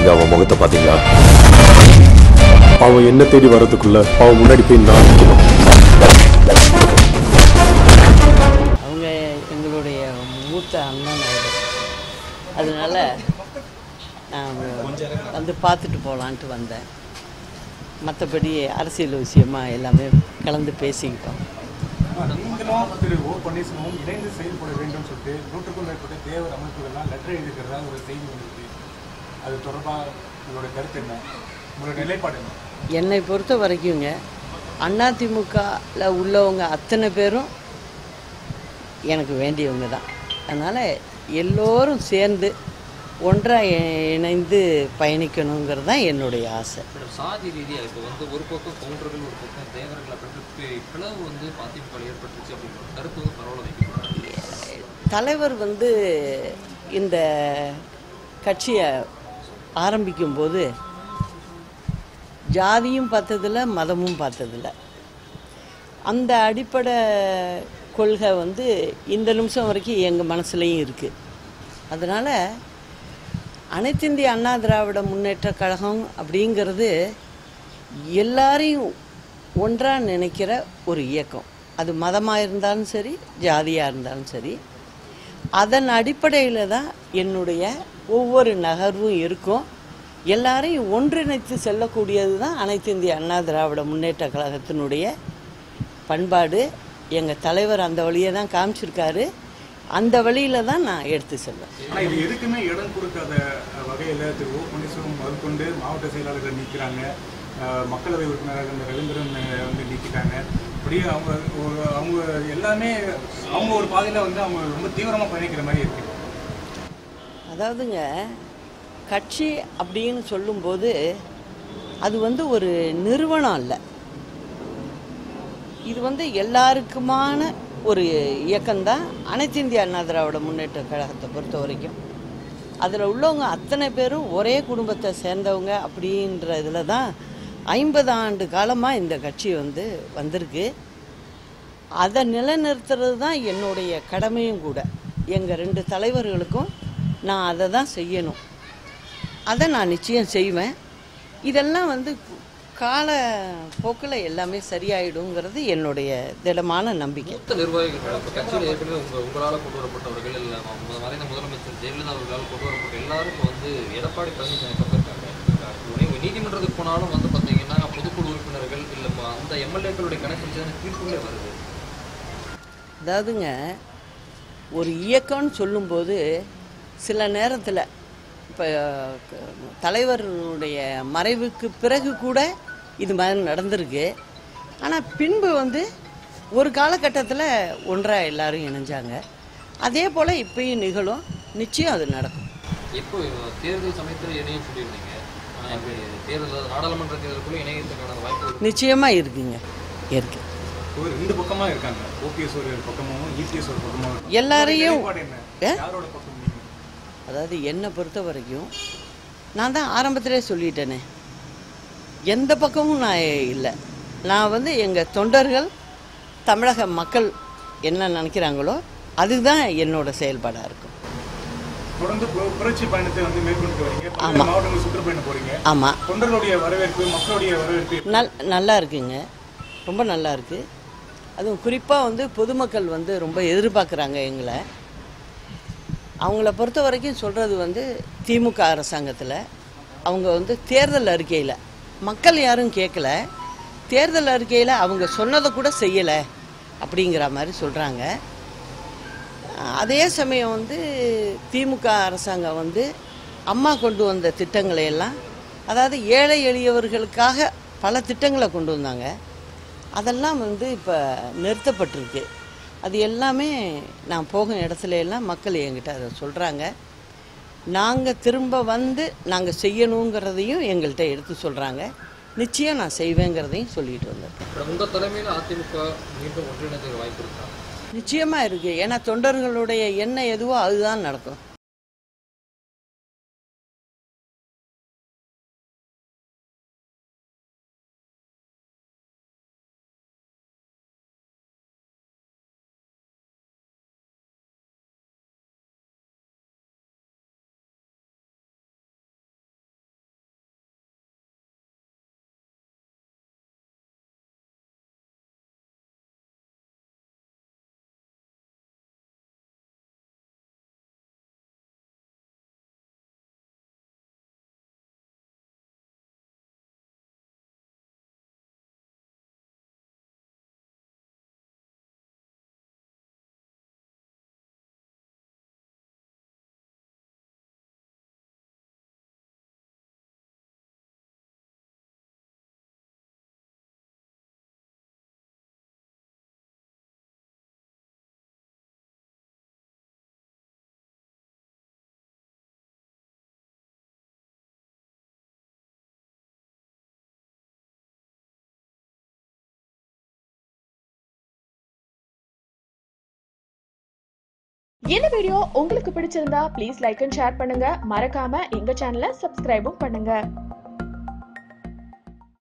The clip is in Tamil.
நீங்க அவன் முகத்தை பாத்தீங்களா அவன் என்ன தேடி வர்றதுக்குள்ள அவன் முன்னாடி போய் நான் நிக்கணும் அவங்க எங்களுடைய மூத்த அண்ணன் அவர் அதனால நான் வந்து பார்த்துட்டு போகலான்ட்டு வந்தேன் மற்றபடி அரசியல் விஷயமா எல்லாமே கலந்து பேசிக்கிட்டோம் நீங்களும் திரு ஓ பன்னீர்செல்வமும் இணைந்து செயல்பட வேண்டும் சொல்லிட்டு நூற்றுக்கும் மேற்பட்ட தேவர் அமைப்புகள்லாம் லெட்டர் எழுதிக்கிறதா ஒரு செய்தி வந்திருக்கு அது தொடர்பாக உங்களோட கருத்து என்ன உங்களோட நிலைப்பாடு என்ன என்னை பொறுத்த வரைக்குங்க அதிமுகவில் உள்ளவங்க அத்தனை பேரும் எனக்கு வேண்டியவங்க தான் அதனால் எல்லோரும் சேர்ந்து ஒன்றாக இணைந்து பயணிக்கணுங்கிறது தான் என்னுடைய ஆசை மேடம் சாதி ரீதியாக இப்போ வந்து ஒரு பக்கம் கவுண்டர்கள் ஒரு பக்கம் தேவர்கள் அப்படின்னு பி- பிளவு வந்து அதிமுக ஏற்பட்டுருச்சு அப்படின்ற ஒரு கருத்து வந்து பரவல வைக்கப்படுறாங்க தலைவர் வந்து இந்த கட்சியை ஆரம்பிக்கும்போது ஜாதியும் பார்த்ததில்ல மதமும் பார்த்ததில்ல அந்த அடிப்படை கொள்கை வந்து இந்த நிமிஷம் வரைக்கும் எங்கள் மனசுலையும் இருக்குது அதனால் அனைத்திந்திய அண்ணா திராவிட முன்னேற்ற கழகம் அப்படிங்கிறது எல்லாரையும் ஒன்றாக நினைக்கிற ஒரு இயக்கம் அது மதமாக இருந்தாலும் சரி ஜாதியாக இருந்தாலும் சரி அதன் அடிப்படையில் தான் என்னுடைய ஒவ்வொரு நகர்வும் இருக்கும் எல்லாரையும் ஒன்றிணைத்து செல்லக்கூடியது தான் அனைத்து இந்திய அண்ணா திராவிட முன்னேற்ற கழகத்தினுடைய பண்பாடு எங்கள் தலைவர் அந்த வழியை தான் காமிச்சிருக்காரு அந்த வழியில் தான் நான் எடுத்து செல்வேன் ஆனால் இது எதுக்குமே இடம் கொடுக்காத வகையில் திரு ஓ பன்னீர்செல்வம் முதற்கொண்டு மாவட்ட செயலாளர்கள் நீக்கிறாங்க அஹ், மக்களவை உறுப்பினராக இருந்த ரவீந்திரன் அஹ், வந்து நீக்கிட்டாங்க அப்படியே அவங்க ஒரு அவங்க எல்லாமே அவங்க ஒரு பாதையில் வந்து அவங்க ரொம்ப தீவிரமாக பயணிக்கிற மாதிரி இருக்கு அதாவதுங்க கட்சி அப்படின்னு சொல்லும்போது அது வந்து ஒரு நிறுவனம் அல்ல இது வந்து எல்லாருக்குமான ஒரு இயக்கம்தான் அனைத்து இந்திய அண்ணா திராவிட முன்னேற்ற கழகத்தை பொறுத்த வரைக்கும் அதில் உள்ளவங்க அத்தனை பேரும் ஒரே குடும்பத்தை சேர்ந்தவங்க அப்படின்ற இதில் தான் ஐம்பது ஆண்டு காலமாக இந்த கட்சி வந்து வந்திருக்கு அதை நிலைநிறுத்துறது தான் என்னுடைய கடமையும் கூட எங்கள் ரெண்டு தலைவர்களுக்கும் நான் அதை தான் செய்யணும் அதை நான் நிச்சயம் செய்வேன் இதெல்லாம் வந்து கால போக்கில் எல்லாமே சரியாயிடுங்கிறது என்னுடைய திடமான நம்பிக்கை மூத்த நிர்வாகிகள் மேடம் இப்போ கட்சியில் ஏற்கனவே உங்க உங்களால் கொண்டு வரப்பட்டவர்கள் இல்லை மறைந்த முதலமைச்சர் ஜெயலலிதா அவர்களால் கொண்டு வரப்பட்ட எல்லாரும் இப்போ வந்து எடப்பாடி பழனிசாமி பக்கம் இருக்காங்க நீங்க நீதிமன்றத்துக்கு போனாலும் வந்து பார்த்தீங்கன்னா பொதுக்குழு உறுப்பினர்கள் இல்லை அந்த எம்எல்ஏக்களுடைய கணக்கு சேர்ந்து தீர்ப்புகளே வருது அதாவதுங்க ஒரு இயக்கம்னு சொல்லும்போது சில நேரத்தில் இப்போ தலைவருடைய மறைவுக்கு பிறகு கூட இது மாதிரி நடந்திருக்கு ஆனால் பின்பு வந்து ஒரு காலகட்டத்தில் ஒன்றாக எல்லாரும் இணைஞ்சாங்க அதே போல் இப்பயும் நிகழும் நிச்சயம் அது நடக்கும் எப்போ தேர்தல் சமயத்தில் இணையம் சொல்லியிருந்தீங்க ஆனால் இப்போ தேர்தல் நாடாளுமன்ற தேர்தலுக்குள்ள இணையத்துக்கான வாய்ப்பு நிச்சயமாக இருக்குங்க இருக்கு ஒரு ரெண்டு பக்கமாக இருக்காங்க ஓபிஎஸ் ஒரு பக்கமும் இபிஎஸ் ஒரு பக்கமும் எல்லாரையும் நிலைப்பாடு என்ன ஏ? யாரோட பக்கம் நீங்க அதாவது என்னை பொறுத்த வரைக்கும் நான் தான் ஆரம்பத்திலே சொல்லிட்டேனே எந்த பக்கமும் நான் இல்லை நான் வந்து எங்கள் தொண்டர்கள் தமிழக மக்கள் என்ன நினைக்கிறாங்களோ அதுதான் என்னோட செயல்பாடாக இருக்கும் தொடர்ந்து பு- புரட்சி பயணத்தை வந்து மேற்கொண்டு வரீங்க பல்வேறு ஆமா. மாவட்டங்கள் சுற்றுப்பயணம் போறீங்க ஆமாம் தொண்டர்களுடைய வரவேற்பு மக்களுடைய வரவேற்பு நல் நல்லா இருக்குங்க ரொம்ப நல்லா இருக்கு அதுவும் குறிப்பாக வந்து பொதுமக்கள் வந்து ரொம்ப எதிர்பார்க்குறாங்க எங்களை அவங்கள பொறுத்த வரைக்கும் சொல்கிறது வந்து திமுக அரசாங்கத்தில் அவங்க வந்து தேர்தல் அறிக்கையில் மக்கள் யாரும் கேட்கல தேர்தல் அறிக்கையில் அவங்க சொன்னதை கூட செய்யலை அப்படிங்கிற மாதிரி சொல்கிறாங்க அதே சமயம் வந்து திமுக அரசாங்கம் வந்து அம்மா கொண்டு வந்த திட்டங்களை எல்லாம் அதாவது ஏழை எளியவர்களுக்காக பல திட்டங்களை கொண்டு வந்தாங்க அதெல்லாம் வந்து இப்போ நிறுத்தப்பட்டிருக்கு அது எல்லாமே நான் போகும் இடத்துல எல்லாம் மக்கள் என்கிட்ட அதை சொல்கிறாங்க நாங்கள் திரும்ப வந்து நாங்கள் செய்யணுங்கிறதையும் எங்கள்கிட்ட எடுத்து சொல்கிறாங்க நிச்சயம் நான் செய்வேங்கிறதையும் சொல்லிட்டு வந்திருக்கேன் இப்போ உங்க தலைமையில் அதிமுக மீண்டும் ஒன்றிணைந்த வாய்ப்பு இருக்கா நிச்சயமாக இருக்குது ஏன்னா தொண்டர்களுடைய எண்ணம் எதுவோ அதுதான் நடக்கும் இந்த வீடியோ உங்களுக்கு பிடிச்சிருந்தா ப்ளீஸ் லைக் அண்ட் ஷேர் பண்ணுங்க மறக்காம எங்க சேனலை சப்ஸ்கிரைபும் பண்ணுங்க